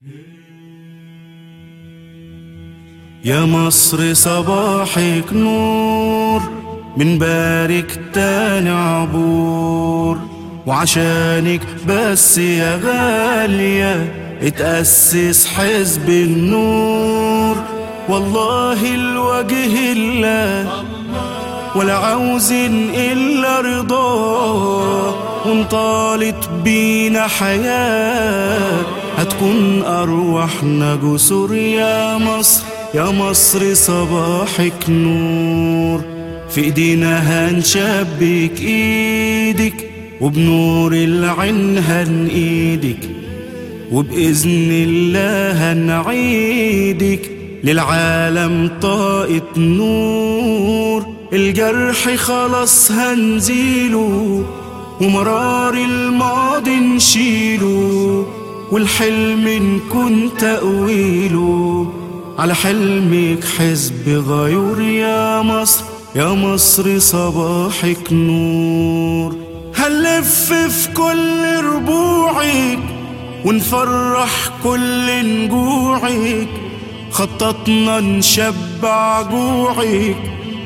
يا مصر صباحك نور من بارك تاني عبور وعشانك بس يا غالية اتأسس حزب النور والله الوجه الله ولا عاوزين إلا رضاه وانطالت بينا حياة هتكون أرواحنا جسور يا مصر يا مصر صباحك نور في ايدينا هنشبك ايدك وبنور العين هنقيدك وبإذن الله هنعيدك للعالم طاقة نور الجرح خلاص هنزيله ومرار الماضي نشيله والحلم نكون تأويله على حلمك حزب غيور يا مصر يا مصر صباحك نور هنلف في كل ربوعك ونفرح كل نجوعك خططنا نشبع جوعك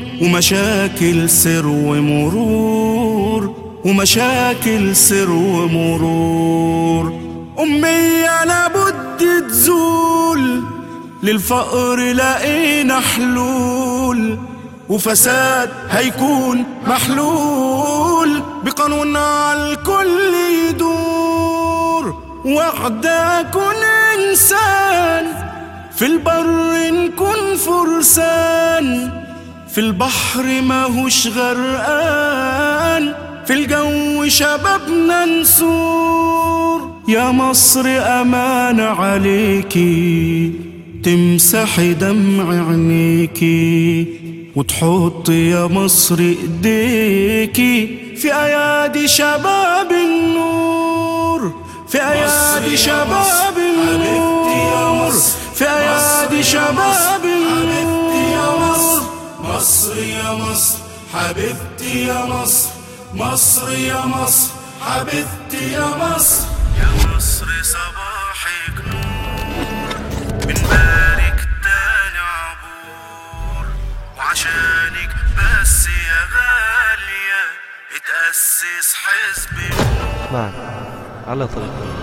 ومشاكل سر ومرور ومشاكل سر ومرور أمية لابد تزول للفقر لقينا حلول وفساد هيكون محلول بقانون على الكل يدور وحدة كن إنسان في البر نكون فرسان في البحر ماهوش غرقان في الجو شبابنا نسور يا مصر أمان عليكي تمسحي دمع عينيكي وتحط يا مصر ايديكي في ايادي شباب النور في ايادي شباب النور في ايادي شباب النور مصر يا مصر حبيبتي يا مصر مصر يا مصر حبيبتي يا مصر يا مصر صباحك نور من بارك تاني عبور وعشانك بس يا غالية اتأسس حزب معك على طريق